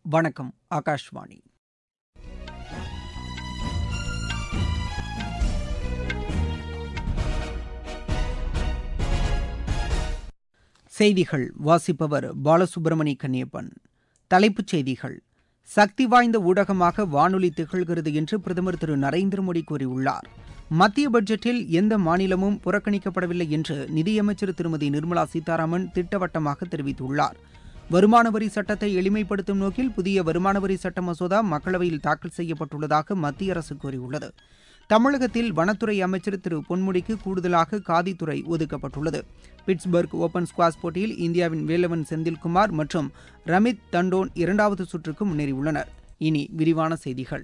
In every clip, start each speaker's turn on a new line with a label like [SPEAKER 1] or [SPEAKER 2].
[SPEAKER 1] வணக்கம் ஆகாஷ்வாணி செய்திகள் வாசிப்பவர் பாலசுப்ரமணி கன்னியப்பன் தலைப்புச் செய்திகள் சக்தி வாய்ந்த ஊடகமாக வானொலி திகழ்கிறது என்று பிரதமர் திரு நரேந்திர மோடி கூறியுள்ளார் மத்திய பட்ஜெட்டில் எந்த மாநிலமும் புறக்கணிக்கப்படவில்லை என்று நிதியமைச்சர் திருமதி நிர்மலா சீதாராமன் திட்டவட்டமாக தெரிவித்துள்ளார் வருமான வரி சட்டத்தை எளிமைப்படுத்தும் நோக்கில் புதிய வருமான வரி சட்ட மசோதா மக்களவையில் தாக்கல் செய்யப்பட்டுள்ளதாக மத்திய அரசு கூறியுள்ளது தமிழகத்தில் வனத்துறை அமைச்சர் திரு பொன்முடிக்கு கூடுதலாக காதித்துறை ஒதுக்கப்பட்டுள்ளது பிட்ஸ்பர்க் ஓபன் ஸ்குவாஷ் போட்டியில் இந்தியாவின் வேலவன் செந்தில்குமார் மற்றும் ரமித் தண்டோன் இரண்டாவது சுற்றுக்கு முன்னேறியுள்ளனர் இனி விரிவான செய்திகள்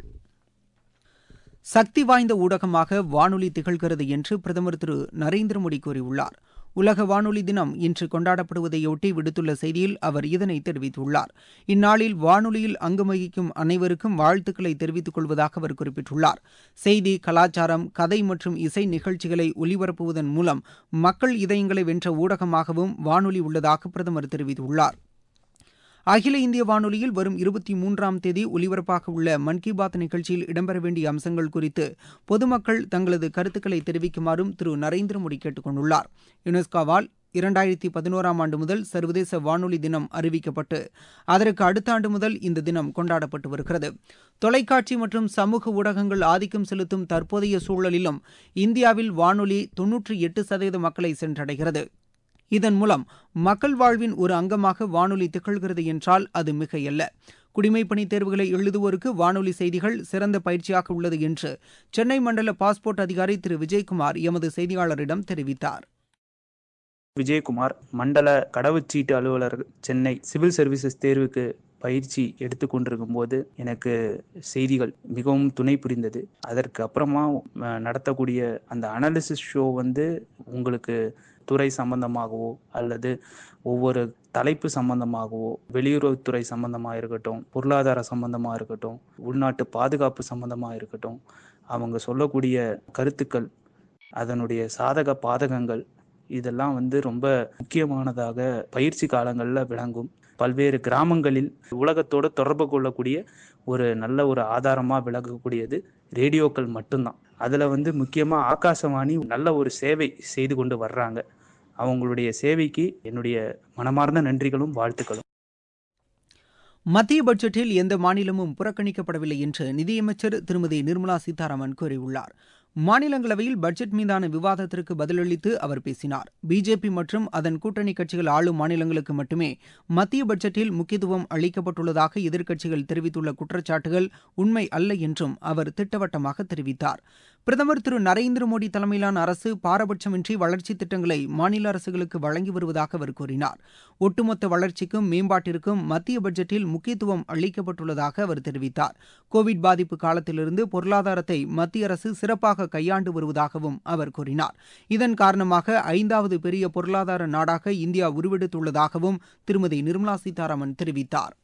[SPEAKER 1] சக்தி வாய்ந்த ஊடகமாக வானொலி திகழ்கிறது என்று பிரதமர் திரு நரேந்திர மோடி கூறியுள்ளார் உலக வானொலி தினம் இன்று கொண்டாடப்படுவதையொட்டி விடுத்துள்ள செய்தியில் அவர் இதனை தெரிவித்துள்ளார் இந்நாளில் வானொலியில் அங்கம் வகிக்கும் அனைவருக்கும் வாழ்த்துக்களை தெரிவித்துக் கொள்வதாக அவர் குறிப்பிட்டுள்ளார் செய்தி கலாச்சாரம் கதை மற்றும் இசை நிகழ்ச்சிகளை ஒலிபரப்புவதன் மூலம் மக்கள் இதயங்களை வென்ற ஊடகமாகவும் வானொலி உள்ளதாக பிரதமர் தெரிவித்துள்ளார் அகில இந்திய வானொலியில் வரும் இருபத்தி மூன்றாம் தேதி ஒலிபரப்பாக உள்ள மன் கி பாத் நிகழ்ச்சியில் இடம்பெற வேண்டிய அம்சங்கள் குறித்து பொதுமக்கள் தங்களது கருத்துக்களை தெரிவிக்குமாறும் திரு நரேந்திர மோடி கேட்டுக் கொண்டுள்ளார் யுனெஸ்கோவால் இரண்டாயிரத்தி பதினோராம் ஆண்டு முதல் சர்வதேச வானொலி தினம் அறிவிக்கப்பட்டு அதற்கு அடுத்த ஆண்டு முதல் இந்த தினம் கொண்டாடப்பட்டு வருகிறது தொலைக்காட்சி மற்றும் சமூக ஊடகங்கள் ஆதிக்கம் செலுத்தும் தற்போதைய சூழலிலும் இந்தியாவில் வானொலி தொன்னூற்றி எட்டு சதவீத மக்களை சென்றடைகிறது இதன் மூலம் மக்கள் வாழ்வின் ஒரு அங்கமாக வானொலி திகழ்கிறது என்றால் அது மிகையல்ல குடிமைப்பணி தேர்வுகளை எழுதுவோருக்கு வானொலி செய்திகள் சிறந்த பயிற்சியாக உள்ளது என்று சென்னை மண்டல பாஸ்போர்ட் அதிகாரி திரு விஜயகுமார் எமது செய்தியாளரிடம் தெரிவித்தார்
[SPEAKER 2] விஜயகுமார் மண்டல கடவுச்சீட்டு அலுவலர் சென்னை சிவில் சர்வீசஸ் தேர்வுக்கு பயிற்சி எடுத்து கொண்டிருக்கும் போது எனக்கு செய்திகள் மிகவும் துணை புரிந்தது அதற்கு அப்புறமா நடத்தக்கூடிய அந்த அனாலிசிஸ் ஷோ வந்து உங்களுக்கு துறை சம்பந்தமாகவோ அல்லது ஒவ்வொரு தலைப்பு சம்பந்தமாகவோ வெளியுறவுத்துறை சம்பந்தமாக இருக்கட்டும் பொருளாதார சம்பந்தமாக இருக்கட்டும் உள்நாட்டு பாதுகாப்பு சம்பந்தமாக இருக்கட்டும் அவங்க சொல்லக்கூடிய கருத்துக்கள் அதனுடைய சாதக பாதகங்கள் இதெல்லாம் வந்து ரொம்ப முக்கியமானதாக பயிற்சி காலங்களில் விளங்கும் பல்வேறு கிராமங்களில் உலகத்தோடு தொடர்பு கொள்ளக்கூடிய ஒரு நல்ல ஒரு ஆதாரமாக விளங்கக்கூடியது ரேடியோக்கள் மட்டும்தான் அதில் வந்து முக்கியமாக ஆகாசவாணி நல்ல ஒரு சேவை செய்து கொண்டு வர்றாங்க அவங்களுடைய சேவைக்கு என்னுடைய மனமார்ந்த நன்றிகளும் வாழ்த்துக்களும்
[SPEAKER 1] மத்திய பட்ஜெட்டில் எந்த மாநிலமும் புறக்கணிக்கப்படவில்லை என்று நிதியமைச்சர் திருமதி நிர்மலா சீதாராமன் கூறியுள்ளார் மாநிலங்களவையில் பட்ஜெட் மீதான விவாதத்திற்கு பதிலளித்து அவர் பேசினார் பிஜேபி மற்றும் அதன் கூட்டணி கட்சிகள் ஆளும் மாநிலங்களுக்கு மட்டுமே மத்திய பட்ஜெட்டில் முக்கியத்துவம் அளிக்கப்பட்டுள்ளதாக எதிர்க்கட்சிகள் தெரிவித்துள்ள குற்றச்சாட்டுகள் உண்மை அல்ல என்றும் அவர் திட்டவட்டமாக தெரிவித்தார் பிரதமர் திரு நரேந்திர மோடி தலைமையிலான அரசு பாரபட்சமின்றி வளர்ச்சித் திட்டங்களை மாநில அரசுகளுக்கு வழங்கி வருவதாக அவர் கூறினார் ஒட்டுமொத்த வளர்ச்சிக்கும் மேம்பாட்டிற்கும் மத்திய பட்ஜெட்டில் முக்கியத்துவம் அளிக்கப்பட்டுள்ளதாக அவர் தெரிவித்தார் கோவிட் பாதிப்பு காலத்திலிருந்து பொருளாதாரத்தை மத்திய அரசு சிறப்பாக கையாண்டு வருவதாகவும் அவர் கூறினார் இதன் காரணமாக ஐந்தாவது பெரிய பொருளாதார நாடாக இந்தியா உருவெடுத்துள்ளதாகவும் திருமதி நிர்மலா சீதாராமன் தெரிவித்தார்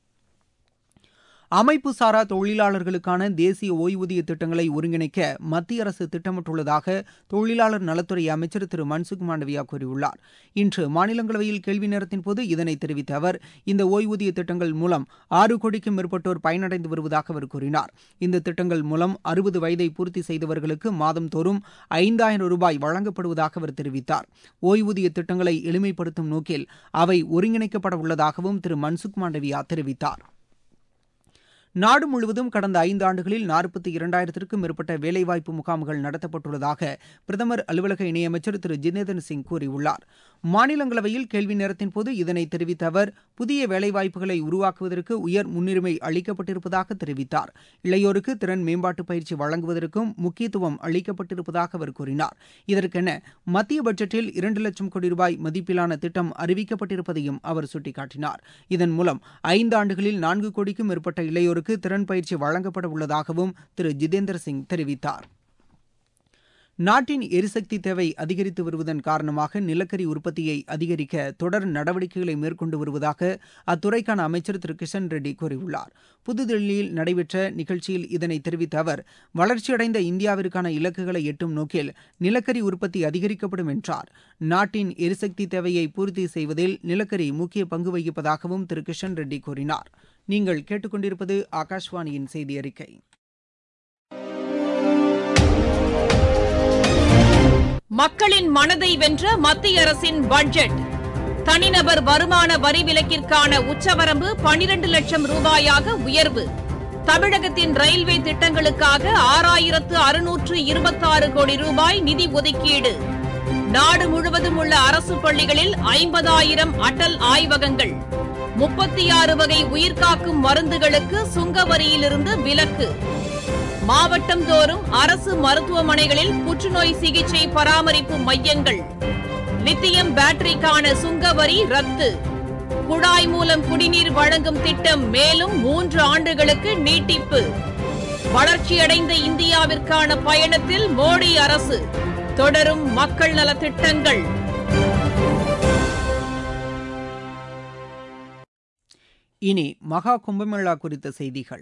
[SPEAKER 1] அமைப்பு சாரா தொழிலாளர்களுக்கான தேசிய ஓய்வூதிய திட்டங்களை ஒருங்கிணைக்க மத்திய அரசு திட்டமிட்டுள்ளதாக தொழிலாளர் நலத்துறை அமைச்சர் திரு மன்சுக் மாண்டவியா கூறியுள்ளார் இன்று மாநிலங்களவையில் கேள்வி நேரத்தின் போது இதனை தெரிவித்த அவர் இந்த ஓய்வூதிய திட்டங்கள் மூலம் ஆறு கோடிக்கும் மேற்பட்டோர் பயனடைந்து வருவதாக அவர் கூறினார் இந்த திட்டங்கள் மூலம் அறுபது வயதை பூர்த்தி செய்தவர்களுக்கு மாதந்தோறும் ஐந்தாயிரம் ரூபாய் வழங்கப்படுவதாக அவர் தெரிவித்தார் ஓய்வூதிய திட்டங்களை எளிமைப்படுத்தும் நோக்கில் அவை ஒருங்கிணைக்கப்பட உள்ளதாகவும் திரு மன்சுக் மாண்டவியா தெரிவித்தார் நாடு முழுவதும் கடந்த ஐந்து ஆண்டுகளில் நாற்பத்தி இரண்டாயிரத்திற்கும் மேற்பட்ட வேலைவாய்ப்பு முகாம்கள் நடத்தப்பட்டுள்ளதாக பிரதமர் அலுவலக இணையமைச்சர் திரு ஜிதேந்திர சிங் கூறியுள்ளார் மாநிலங்களவையில் கேள்வி நேரத்தின் போது இதனை தெரிவித்த அவர் புதிய வேலைவாய்ப்புகளை உருவாக்குவதற்கு உயர் முன்னுரிமை அளிக்கப்பட்டிருப்பதாக தெரிவித்தார் இளையோருக்கு திறன் மேம்பாட்டு பயிற்சி வழங்குவதற்கும் முக்கியத்துவம் அளிக்கப்பட்டிருப்பதாக அவர் கூறினார் இதற்கென மத்திய பட்ஜெட்டில் இரண்டு லட்சம் கோடி ரூபாய் மதிப்பிலான திட்டம் அறிவிக்கப்பட்டிருப்பதையும் அவர் சுட்டிக்காட்டினார் இதன் மூலம் ஐந்து ஆண்டுகளில் நான்கு கோடிக்கும் மேற்பட்ட இளையோர் மாணவருக்கு திறன் பயிற்சி வழங்கப்பட உள்ளதாகவும் திரு ஜிதேந்திர சிங் தெரிவித்தார் நாட்டின் எரிசக்தி தேவை அதிகரித்து வருவதன் காரணமாக நிலக்கரி உற்பத்தியை அதிகரிக்க தொடர் நடவடிக்கைகளை மேற்கொண்டு வருவதாக அத்துறைக்கான அமைச்சர் திரு கிஷன் ரெட்டி கூறியுள்ளார் புதுதில்லியில் நடைபெற்ற நிகழ்ச்சியில் இதனை தெரிவித்த அவர் வளர்ச்சியடைந்த இந்தியாவிற்கான இலக்குகளை எட்டும் நோக்கில் நிலக்கரி உற்பத்தி அதிகரிக்கப்படும் என்றார் நாட்டின் எரிசக்தி தேவையை பூர்த்தி செய்வதில் நிலக்கரி முக்கிய பங்கு வகிப்பதாகவும் திரு கிஷன் ரெட்டி கூறினார் நீங்கள் கேட்டுக்கொண்டிருப்பது ஆகாஷ்வாணியின் செய்தி அறிக்கை
[SPEAKER 3] மக்களின் மனதை வென்ற மத்திய அரசின் பட்ஜெட் தனிநபர் வருமான வரி விலக்கிற்கான உச்சவரம்பு பனிரண்டு லட்சம் ரூபாயாக உயர்வு தமிழகத்தின் ரயில்வே திட்டங்களுக்காக ஆறாயிரத்து அறுநூற்று இருபத்தாறு கோடி ரூபாய் நிதி ஒதுக்கீடு நாடு முழுவதும் உள்ள அரசு பள்ளிகளில் ஐம்பதாயிரம் அடல் ஆய்வகங்கள் முப்பத்தி ஆறு வகை உயிர்காக்கும் மருந்துகளுக்கு சுங்க வரியிலிருந்து விலக்கு மாவட்டம் தோறும் அரசு மருத்துவமனைகளில் புற்றுநோய் சிகிச்சை பராமரிப்பு மையங்கள் லித்தியம் பேட்டரிக்கான சுங்க வரி ரத்து குழாய் மூலம் குடிநீர் வழங்கும் திட்டம் மேலும் மூன்று ஆண்டுகளுக்கு நீட்டிப்பு வளர்ச்சியடைந்த இந்தியாவிற்கான பயணத்தில் மோடி அரசு தொடரும் மக்கள் நலத் திட்டங்கள்
[SPEAKER 1] இனி மகா கும்பமேளா குறித்த செய்திகள்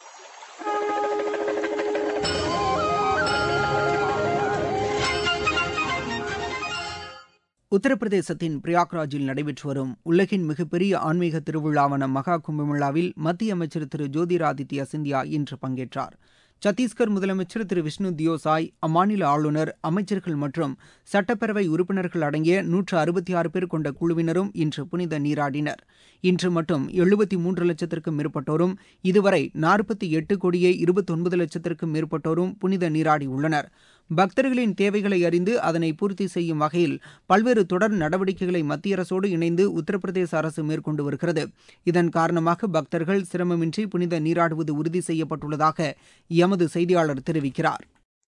[SPEAKER 1] உத்தரப்பிரதேசத்தின் பிரயாக்ராஜில் நடைபெற்று வரும் உலகின் மிகப்பெரிய ஆன்மீக திருவிழாவான மகா கும்பமேளாவில் மத்திய அமைச்சர் திரு ஜோதிராதித்ய சிந்தியா இன்று பங்கேற்றார் சத்தீஸ்கர் முதலமைச்சர் திரு விஷ்ணு தியோசாய் அம்மாநில ஆளுநர் அமைச்சர்கள் மற்றும் சட்டப்பேரவை உறுப்பினர்கள் அடங்கிய நூற்று அறுபத்தி ஆறு பேர் கொண்ட குழுவினரும் இன்று புனித நீராடினர் இன்று மட்டும் எழுபத்தி மூன்று லட்சத்திற்கும் மேற்பட்டோரும் இதுவரை நாற்பத்தி எட்டு கோடியே இருபத்தொன்பது லட்சத்திற்கும் மேற்பட்டோரும் புனித நீராடியுள்ளனர் பக்தர்களின் தேவைகளை அறிந்து அதனை பூர்த்தி செய்யும் வகையில் பல்வேறு தொடர் நடவடிக்கைகளை மத்திய அரசோடு இணைந்து உத்தரப்பிரதேச அரசு மேற்கொண்டு வருகிறது இதன் காரணமாக பக்தர்கள் சிரமமின்றி புனித நீராடுவது உறுதி செய்யப்பட்டுள்ளதாக எமது செய்தியாளர் தெரிவிக்கிறார்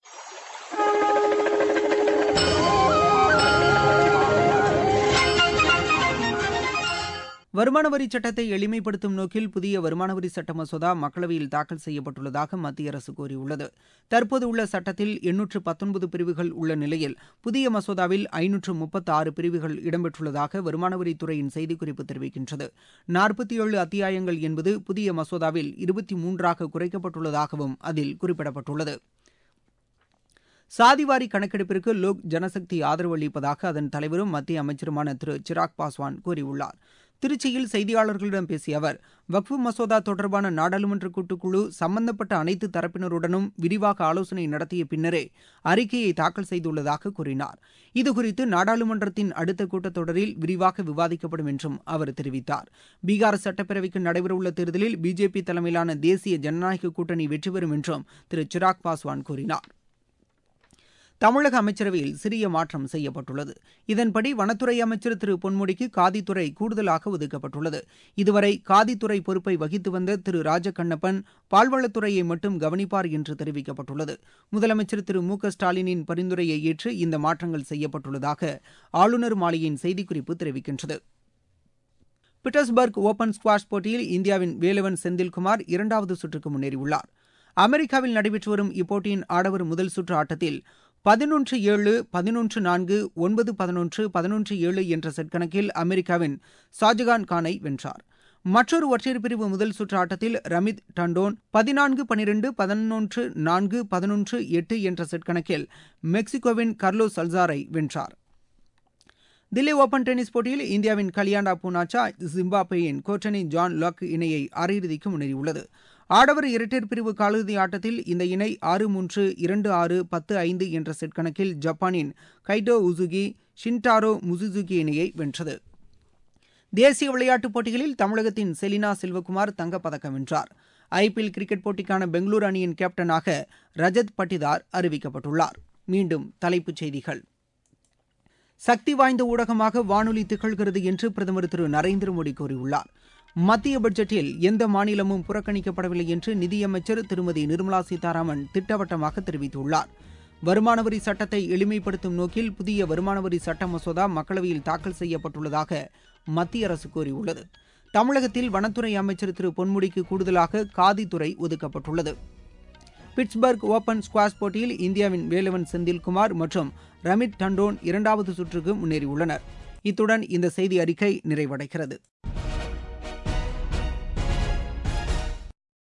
[SPEAKER 1] வருமான வரி சட்டத்தை எளிமைப்படுத்தும் நோக்கில் புதிய வருமான வரி சட்ட மசோதா மக்களவையில் தாக்கல் செய்யப்பட்டுள்ளதாக மத்திய அரசு கூறியுள்ளது தற்போது உள்ள சட்டத்தில் எண்ணூற்று பத்தொன்பது பிரிவுகள் உள்ள நிலையில் புதிய மசோதாவில் ஐநூற்று முப்பத்தி ஆறு பிரிவுகள் இடம்பெற்றுள்ளதாக வருமான வரித்துறையின் செய்திக்குறிப்பு தெரிவிக்கின்றது நாற்பத்தி ஏழு அத்தியாயங்கள் என்பது புதிய மசோதாவில் இருபத்தி மூன்றாக குறைக்கப்பட்டுள்ளதாகவும் அதில் குறிப்பிடப்பட்டுள்ளது சாதிவாரி கணக்கெடுப்பிற்கு லோக் ஜனசக்தி ஆதரவு அளிப்பதாக அதன் தலைவரும் மத்திய அமைச்சருமான திரு சிராக் பாஸ்வான் கூறியுள்ளார் திருச்சியில் செய்தியாளர்களிடம் பேசிய அவர் வக்ஃபு மசோதா தொடர்பான நாடாளுமன்ற கூட்டுக்குழு சம்பந்தப்பட்ட அனைத்து தரப்பினருடனும் விரிவாக ஆலோசனை நடத்திய பின்னரே அறிக்கையை தாக்கல் செய்துள்ளதாக கூறினார் இதுகுறித்து நாடாளுமன்றத்தின் அடுத்த கூட்டத்தொடரில் விரிவாக விவாதிக்கப்படும் என்றும் அவர் தெரிவித்தார் பீகார் சட்டப்பேரவைக்கு நடைபெறவுள்ள தேர்தலில் பிஜேபி தலைமையிலான தேசிய ஜனநாயக கூட்டணி வெற்றி பெறும் என்றும் திரு சிராக் பாஸ்வான் கூறினார் தமிழக அமைச்சரவையில் சிறிய மாற்றம் செய்யப்பட்டுள்ளது இதன்படி வனத்துறை அமைச்சர் திரு பொன்முடிக்கு காதித்துறை கூடுதலாக ஒதுக்கப்பட்டுள்ளது இதுவரை காதித்துறை பொறுப்பை வகித்து வந்த திரு ராஜகண்ணப்பன் பால்வளத்துறையை மட்டும் கவனிப்பார் என்று தெரிவிக்கப்பட்டுள்ளது முதலமைச்சர் திரு மு க ஸ்டாலினின் பரிந்துரையை ஏற்று இந்த மாற்றங்கள் செய்யப்பட்டுள்ளதாக ஆளுநர் மாளிகையின் செய்திக்குறிப்பு தெரிவிக்கின்றது பீட்டர்ஸ்பர்க் ஓபன் ஸ்குவாஷ் போட்டியில் இந்தியாவின் வேலவன் செந்தில்குமார் இரண்டாவது சுற்றுக்கு முன்னேறியுள்ளார் அமெரிக்காவில் நடைபெற்று வரும் இப்போட்டியின் ஆடவர் முதல் சுற்று ஆட்டத்தில் பதினொன்று ஏழு பதினொன்று நான்கு ஒன்பது பதினொன்று பதினொன்று ஏழு என்ற செட் கணக்கில் அமெரிக்காவின் ஷாஜகான் கானை வென்றார் மற்றொரு ஒற்றையர் பிரிவு முதல் சுற்று ஆட்டத்தில் ரமித் டண்டோன் பதினான்கு பனிரெண்டு பதினொன்று நான்கு பதினொன்று எட்டு என்ற செட் கணக்கில் மெக்சிகோவின் கர்லோஸ் அல்சாரை வென்றார் தில்லி ஓபன் டென்னிஸ் போட்டியில் இந்தியாவின் கலியாண்டா பூனாச்சா ஜிம்பாப்வேயின் கோட்டனி ஜான் லாக் இணையை அரையிறுதிக்கு முன்னேறியுள்ளது ஆடவர் இரட்டையர் பிரிவு காலிறுதி ஆட்டத்தில் இந்த இணை ஆறு மூன்று இரண்டு ஆறு பத்து ஐந்து என்ற செட் கணக்கில் ஜப்பானின் கைடோ உசுகி ஷின்டாரோ முசுசுகி இணையை வென்றது தேசிய விளையாட்டுப் போட்டிகளில் தமிழகத்தின் செலினா செல்வகுமார் தங்கப்பதக்கம் வென்றார் ஐபிஎல் கிரிக்கெட் போட்டிக்கான பெங்களூரு அணியின் கேப்டனாக ரஜத் பட்டிதார் அறிவிக்கப்பட்டுள்ளார் மீண்டும் தலைப்புச் செய்திகள் சக்தி வாய்ந்த ஊடகமாக வானொலி திகழ்கிறது என்று பிரதமர் திரு நரேந்திர மோடி கூறியுள்ளார் மத்திய பட்ஜெட்டில் எந்த மாநிலமும் புறக்கணிக்கப்படவில்லை என்று நிதியமைச்சர் திருமதி நிர்மலா சீதாராமன் திட்டவட்டமாக தெரிவித்துள்ளார் வருமான வரி சட்டத்தை எளிமைப்படுத்தும் நோக்கில் புதிய வருமான வரி சட்ட மசோதா மக்களவையில் தாக்கல் செய்யப்பட்டுள்ளதாக மத்திய அரசு கூறியுள்ளது தமிழகத்தில் வனத்துறை அமைச்சர் திரு பொன்முடிக்கு கூடுதலாக காதித்துறை ஒதுக்கப்பட்டுள்ளது பிட்ஸ்பர்க் ஓபன் ஸ்குவாஷ் போட்டியில் இந்தியாவின் வேலவன் செந்தில்குமார் மற்றும் ரமித் டண்டோன் இரண்டாவது சுற்றுக்கு முன்னேறியுள்ளனர் இத்துடன் இந்த செய்தி அறிக்கை நிறைவடைகிறது